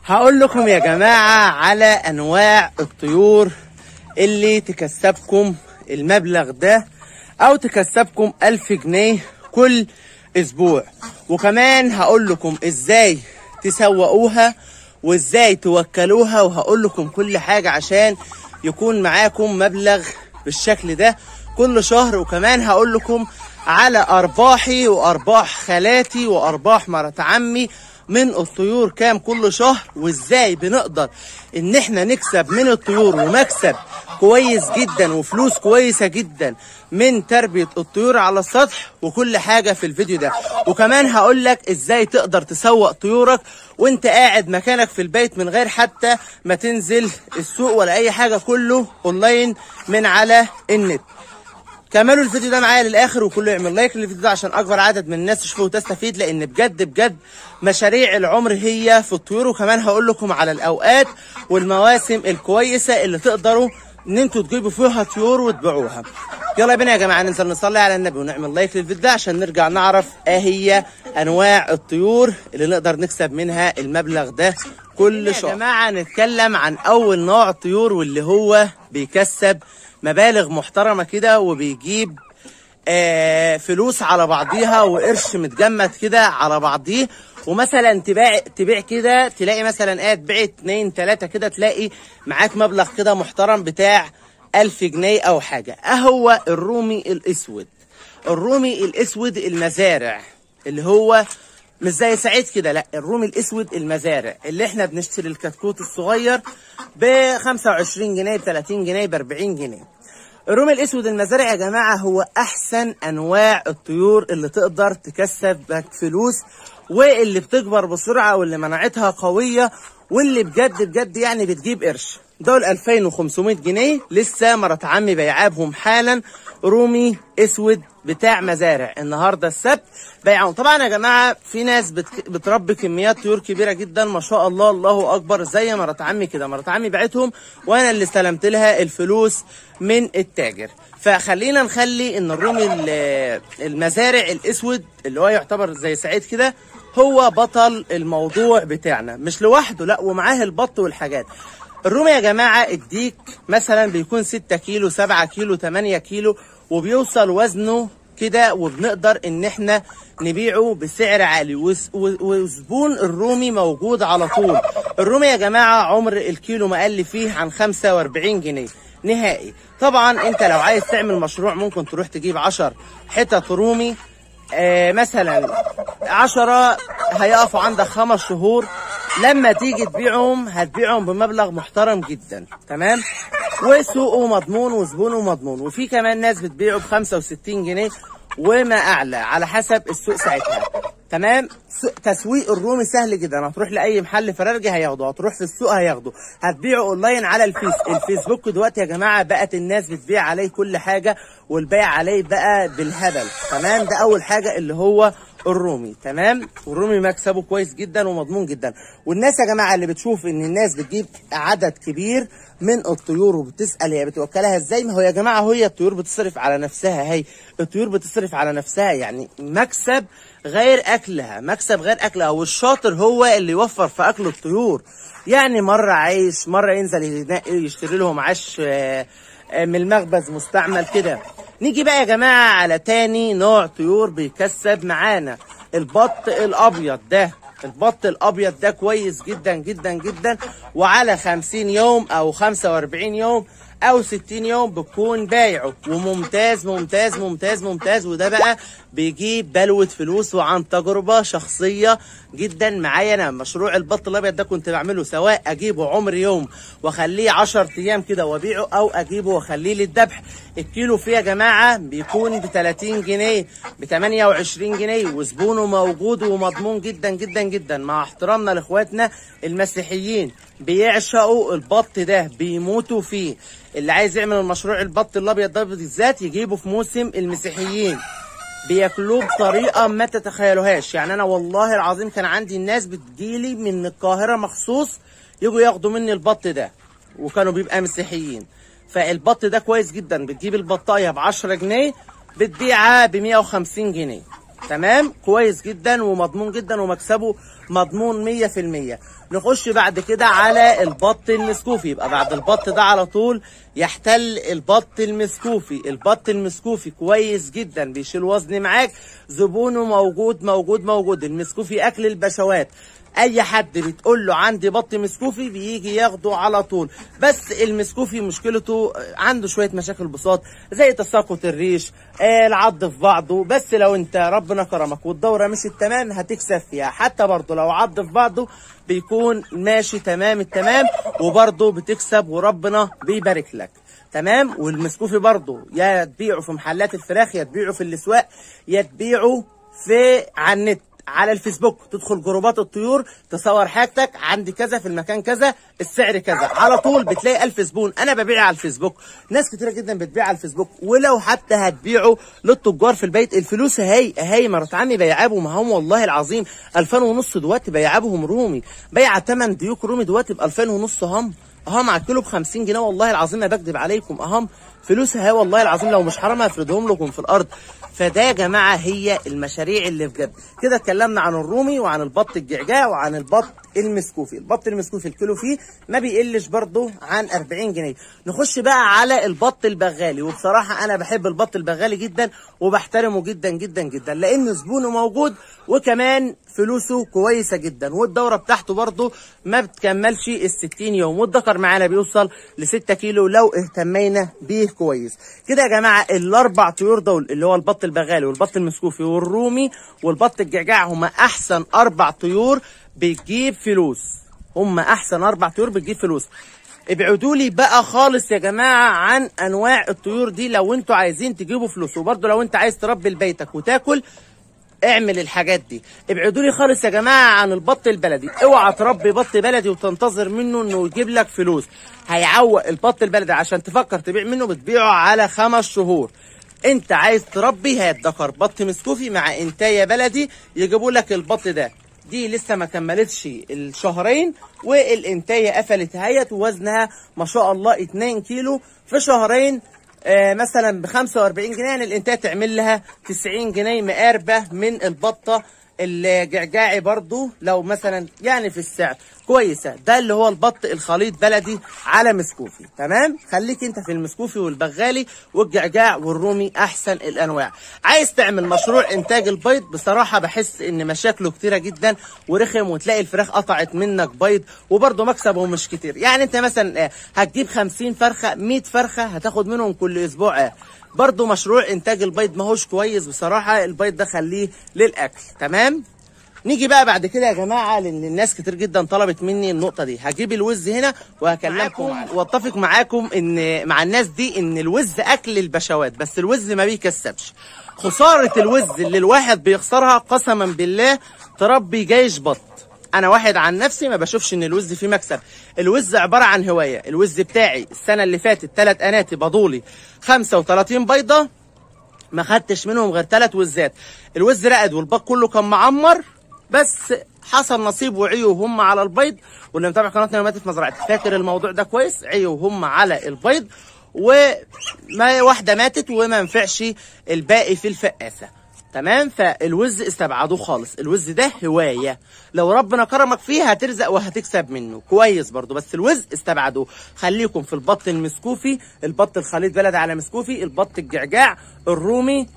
هقول لكم يا جماعة على أنواع الطيور اللي تكسبكم المبلغ ده أو تكسبكم ألف جنيه كل أسبوع وكمان هقول لكم إزاي تسوقوها وإزاي توكلوها وهقول لكم كل حاجة عشان يكون معاكم مبلغ بالشكل ده كل شهر وكمان هقول لكم على أرباحي وأرباح خالاتي وأرباح مرات عمي من الطيور كام كل شهر وازاي بنقدر ان احنا نكسب من الطيور ومكسب كويس جدا وفلوس كويسة جدا من تربية الطيور على السطح وكل حاجة في الفيديو ده وكمان هقول لك ازاي تقدر تسوق طيورك وانت قاعد مكانك في البيت من غير حتى ما تنزل السوق ولا اي حاجة كله اونلاين من على النت كملوا الفيديو ده معايا للاخر وكله يعمل لايك للفيديو ده عشان اكبر عدد من الناس تشوفه وتستفيد لان بجد بجد مشاريع العمر هي في الطيور وكمان هقول لكم على الاوقات والمواسم الكويسه اللي تقدروا ان انتوا تجيبوا فيها طيور وتبيعوها يلا يا بينا يا جماعه ننزل نصلي على النبي ونعمل لايك للفيديو ده عشان نرجع نعرف ايه هي انواع الطيور اللي نقدر نكسب منها المبلغ ده كل شهر يا جماعه نتكلم عن اول نوع طيور واللي هو بيكسب مبالغ محترمه كده وبيجيب آه فلوس على بعضيها وقرش متجمد كده على بعضيه ومثلا تبيع تبيع كده تلاقي مثلا قاعد بيع اتنين تلاته كده تلاقي معاك مبلغ كده محترم بتاع ألف جنيه أو حاجة أهو الرومي الأسود الرومي الأسود المزارع اللي هو مش زي سعيد كده لا الرومي الاسود المزارع اللي احنا بنشتري الكتكوت الصغير ب 25 جنيه ب 30 جنيه ب 40 جنيه الرومي الاسود المزارع يا جماعه هو احسن انواع الطيور اللي تقدر تكسبك فلوس واللي بتكبر بسرعه واللي مناعتها قويه واللي بجد بجد يعني بتجيب قرش دول 2500 جنيه لسه مرات عمي بيعابهم حالا رومي اسود بتاع مزارع النهارده السبت بيعهم طبعا يا جماعه في ناس بت... بتربي كميات طيور كبيره جدا ما شاء الله الله اكبر زي مرات عمي كده مرات عمي بعتهم وانا اللي استلمت لها الفلوس من التاجر فخلينا نخلي ان الرومي المزارع الاسود اللي هو يعتبر زي سعيد كده هو بطل الموضوع بتاعنا مش لوحده لا ومعاه البط والحاجات الرومي يا جماعة الديك مثلا بيكون 6 كيلو 7 كيلو 8 كيلو وبيوصل وزنه كده وبنقدر ان احنا نبيعه بسعر عالي وزبون الرومي موجود على طول الرومي يا جماعة عمر الكيلو مقل فيه عن 45 جنيه نهائي طبعا انت لو عايز تعمل مشروع ممكن تروح تجيب 10 حتت رومي آه مثلا 10 هيقفوا عندك خمس شهور لما تيجي تبيعهم هتبيعهم بمبلغ محترم جدا تمام وسوقه مضمون وزبونه مضمون وفي كمان ناس بتبيعه ب 65 جنيه وما اعلى على حسب السوق ساعتها تمام تسويق الرومي سهل جدا هتروح لاي محل فرارجي هياخده هتروح في السوق هياخده هتبيعه اونلاين على الفيس الفيسبوك دلوقتي يا جماعه بقت الناس بتبيع عليه كل حاجه والبيع عليه بقى بالهبل تمام ده اول حاجه اللي هو الرومي تمام والرومي مكسبه كويس جدا ومضمون جدا والناس يا جماعه اللي بتشوف ان الناس بتجيب عدد كبير من الطيور وبتسال هي بتوكلها ازاي ما هو يا جماعه هي الطيور بتصرف على نفسها هي الطيور بتصرف على نفسها يعني مكسب غير اكلها مكسب غير اكلها والشاطر هو اللي يوفر في اكل الطيور يعني مره عايش مره ينزل يشتري لهم عش من المخبز مستعمل كده نيجي بقى يا جماعه على تاني نوع طيور بيكسب معانا البط الابيض ده البط الابيض ده كويس جدا جدا جدا وعلى 50 يوم او 45 يوم او 60 يوم بتكون بايعه وممتاز ممتاز ممتاز ممتاز وده بقى بيجيب بلوة فلوس وعن تجربة شخصية جدا معايا انا مشروع البط الابيض ده كنت بعمله سواء اجيبه عمر يوم واخليه 10 ايام كده وابيعه او اجيبه واخليه للذبح الكيلو فيه يا جماعه بيكون ب 30 جنيه ب 28 جنيه وزبونه موجود ومضمون جدا جدا جدا مع احترامنا لاخواتنا المسيحيين بيعشقوا البط ده بيموتوا فيه اللي عايز يعمل المشروع البط الابيض ده بالذات يجيبه في موسم المسيحيين بياكلوه بطريقه ما تتخيلوهاش يعني انا والله العظيم كان عندي الناس بتجيلي من القاهره مخصوص يجوا ياخدوا مني البط ده وكانوا بيبقى مسيحيين فالبط ده كويس جدا بتجيب البطايه ب 10 جنيه بتبيعها ب 150 جنيه تمام كويس جدا ومضمون جدا ومكسبه مضمون 100% نخش بعد كده على البط المسكوفي يبقى بعد البط ده على طول يحتل البط المسكوفي البط المسكوفي كويس جدا بيشيل وزن معاك زبونه موجود موجود موجود المسكوفي اكل البشوات اي حد بتقول له عندي بط مسكوفي بيجي ياخده على طول بس المسكوفي مشكلته عنده شويه مشاكل بساط زي تساقط الريش آه العض في بعضه بس لو انت ربنا كرمك والدوره مشيت تمام هتكسب فيها حتى برضه لو عض في بعضه بيكون ماشي تمام التمام وبرضه بتكسب وربنا بيبارك لك تمام والمسكوفي برضه يا تبيعه في محلات الفراخ يا تبيعه في الاسواق يا تبيعه في على النت على الفيسبوك تدخل جروبات الطيور تصور حاجتك عندي كذا في المكان كذا السعر كذا على طول بتلاقي ألف زبون انا ببيع على الفيسبوك ناس كتيره جدا بتبيع على الفيسبوك ولو حتى هتبيعه للتجار في البيت الفلوس هي هي مرات عمي بيعابهم ما هم والله العظيم 2000 ونص دلوقتي بيعابهم رومي بيع 8 ديوك رومي دلوقتي ب 2000 ونص هم اهم على الكيلو ب 50 جنيه والله العظيم ما بكذب عليكم اهم فلوسها والله العظيم لو مش حرام هفردهم لكم في الارض فده يا جماعه هي المشاريع اللي بجد كده اتكلمنا عن الرومي وعن البط الجعجاع وعن البط المسكوفي البط المسكوفي الكيلو فيه ما بيقلش برضه عن 40 جنيه نخش بقى على البط البغالي وبصراحه انا بحب البط البغالي جدا وبحترمه جدا جدا جدا لان زبونه موجود وكمان فلوسه كويسه جدا والدوره بتاعته برضه ما بتكملش ال 60 يوم والذكر معانا بيوصل ل 6 كيلو لو اهتمينا بيه كويس كده يا جماعه الاربع طيور دول اللي هو البط البغالي والبط المسكوفي والرومي والبط الجعجاع هما احسن اربع طيور بتجيب فلوس هم احسن اربع طيور بتجيب فلوس ابعدوا لي بقى خالص يا جماعه عن انواع الطيور دي لو انتوا عايزين تجيبوا فلوس وبرضه لو انت عايز تربي لبيتك وتاكل اعمل الحاجات دي ابعدوا لي خالص يا جماعه عن البط البلدي اوعى تربي بط بلدي وتنتظر منه انه يجيب لك فلوس هيعوق البط البلدي عشان تفكر تبيع منه بتبيعه على خمس شهور انت عايز تربي هيدخر بط مسكوفي مع انتايه بلدي يجيبوا لك البط ده دي لسه ما كملتش الشهرين والانتايه قفلت هيت ووزنها ما شاء الله 2 كيلو في شهرين آه مثلا ب 45 جنيه يعني الانتايه تعمل لها 90 جنيه مقاربه من البطه الجعجاعي برضو لو مثلا يعني في السعر كويسه ده اللي هو البط الخليط بلدي على مسكوفي تمام خليك انت في المسكوفي والبغالي والجعجاع والرومي احسن الانواع عايز تعمل مشروع انتاج البيض بصراحه بحس ان مشاكله كتيره جدا ورخم وتلاقي الفراخ قطعت منك بيض وبرضه مكسبه مش كتير يعني انت مثلا هتجيب 50 فرخه 100 فرخه هتاخد منهم كل اسبوع برضه مشروع انتاج البيض ماهوش كويس بصراحه البيض ده خليه للاكل تمام نيجي بقى بعد كده يا جماعه لان الناس كتير جدا طلبت مني النقطه دي هجيب الوز هنا وهكلمكم واتفق معاكم ان مع الناس دي ان الوز اكل البشوات بس الوز ما بيكسبش خساره الوز اللي الواحد بيخسرها قسما بالله تربي جيش بط انا واحد عن نفسي ما بشوفش ان الوز فيه مكسب الوز عباره عن هوايه الوز بتاعي السنه اللي فاتت ثلاث اناتي بضولي 35 بيضه ما خدتش منهم غير ثلاث وزات الوز رقد والباق كله كان معمر بس حصل نصيب وعيوا هم على البيض واللي متابع قناتنا ماتت في مزرعتي فاكر الموضوع ده كويس عيوا هم على البيض وما واحده ماتت وما نفعش الباقي في الفقاسه تمام فالوز استبعدوه خالص الوز ده هوايه لو ربنا كرمك فيه هترزق وهتكسب منه كويس برضو بس الوز استبعدوه خليكم في البط المسكوفي البط الخليط بلد على مسكوفي البط الجعجاع الرومي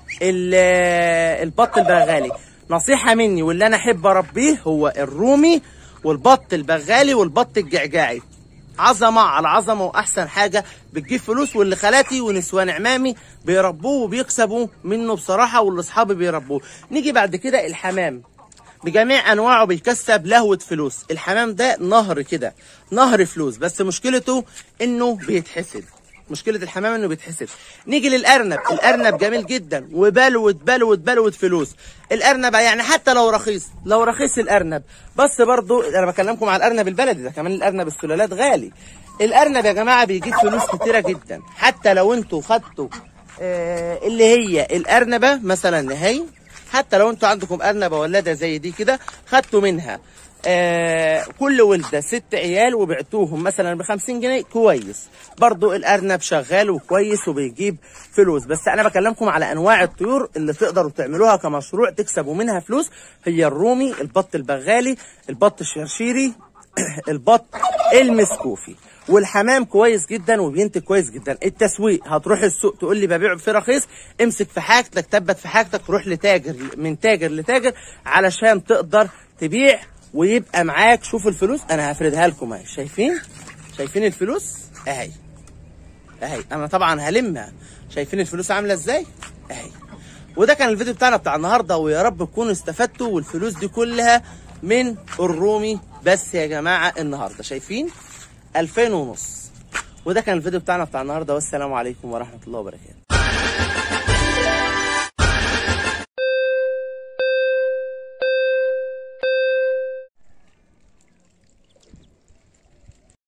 البط البغالي نصيحة مني واللي أنا أحب أربيه هو الرومي والبط البغالي والبط الجعجاعي عظمة على عظمة وأحسن حاجة بتجيب فلوس واللي خالاتي ونسوان عمامي بيربوه وبيكسبوا منه بصراحة واللي أصحابي بيربوه نيجي بعد كده الحمام بجميع انواعه بيكسب لهوة فلوس الحمام ده نهر كده نهر فلوس بس مشكلته انه بيتحسد مشكلة الحمام انه بيتحسد نيجي للارنب الارنب جميل جدا وبلوت بلوت بلوت فلوس الارنب يعني حتى لو رخيص لو رخيص الارنب بس برضو انا بكلمكم على الارنب البلدي ده كمان الارنب السلالات غالي الارنب يا جماعة بيجيب فلوس كتيرة جدا حتى لو انتوا خدتوا آه اللي هي الارنبة مثلا هي حتى لو انتوا عندكم ارنبة ولادة زي دي كده خدتوا منها آه كل ولده ست عيال وبعتوهم مثلا ب 50 جنيه كويس برضو الارنب شغال وكويس وبيجيب فلوس بس انا بكلمكم على انواع الطيور اللي تقدروا تعملوها كمشروع تكسبوا منها فلوس هي الرومي البط البغالي البط الشرشيري البط المسكوفي والحمام كويس جدا وبينتج كويس جدا التسويق هتروح السوق تقول لي ببيعه في رخيص امسك في حاجتك تبت في حاجتك روح لتاجر من تاجر لتاجر علشان تقدر تبيع ويبقى معاك شوف الفلوس انا هفردها لكم اهي شايفين شايفين الفلوس اهي اهي انا طبعا هلمها شايفين الفلوس عامله ازاي اهي وده كان الفيديو بتاعنا بتاع النهارده ويا رب تكونوا استفدتوا والفلوس دي كلها من الرومي بس يا جماعه النهارده شايفين 2000 ونص وده كان الفيديو بتاعنا بتاع النهارده والسلام عليكم ورحمه الله وبركاته